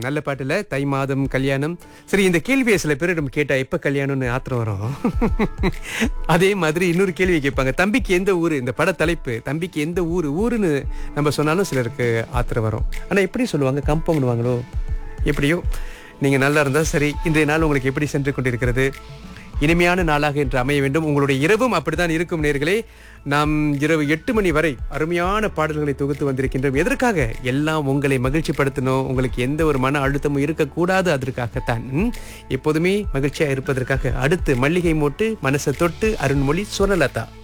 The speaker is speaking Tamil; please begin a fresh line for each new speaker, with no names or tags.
நல்ல பாட்டுல தை மாதம் கல்யாணம் சரி இந்த கேள்வியை சில பேரிடம் கேட்டா எப்ப கல்யாணம்னு ஆத்திரம் வரும் அதே மாதிரி இன்னொரு கேள்வி கேட்பாங்க தம்பிக்கு எந்த ஊரு இந்த பட தலைப்பு தம்பிக்கு எந்த ஊரு ஊருன்னு நம்ம சொன்னாலும் சிலருக்கு ஆத்திரம் வரும் ஆனா எப்படி சொல்லுவாங்க கம்பம் பண்ணுவாங்களோ எப்படியோ நீங்க நல்லா இருந்தா சரி இன்றைய நாள் உங்களுக்கு எப்படி சென்று கொண்டிருக்கிறது இனிமையான நாளாக என்று அமைய வேண்டும் உங்களுடைய இரவும் அப்படித்தான் இருக்கும் நேர்களே நாம் இரவு எட்டு மணி வரை அருமையான பாடல்களை தொகுத்து வந்திருக்கின்றோம் எதற்காக எல்லாம் உங்களை மகிழ்ச்சிப்படுத்தணும் உங்களுக்கு எந்த ஒரு மன அழுத்தமும் இருக்கக்கூடாது அதற்காகத்தான் ம்? எப்போதுமே மகிழ்ச்சியா இருப்பதற்காக அடுத்து மல்லிகை மோட்டு மனசை தொட்டு அருண்மொழி சுவனலதா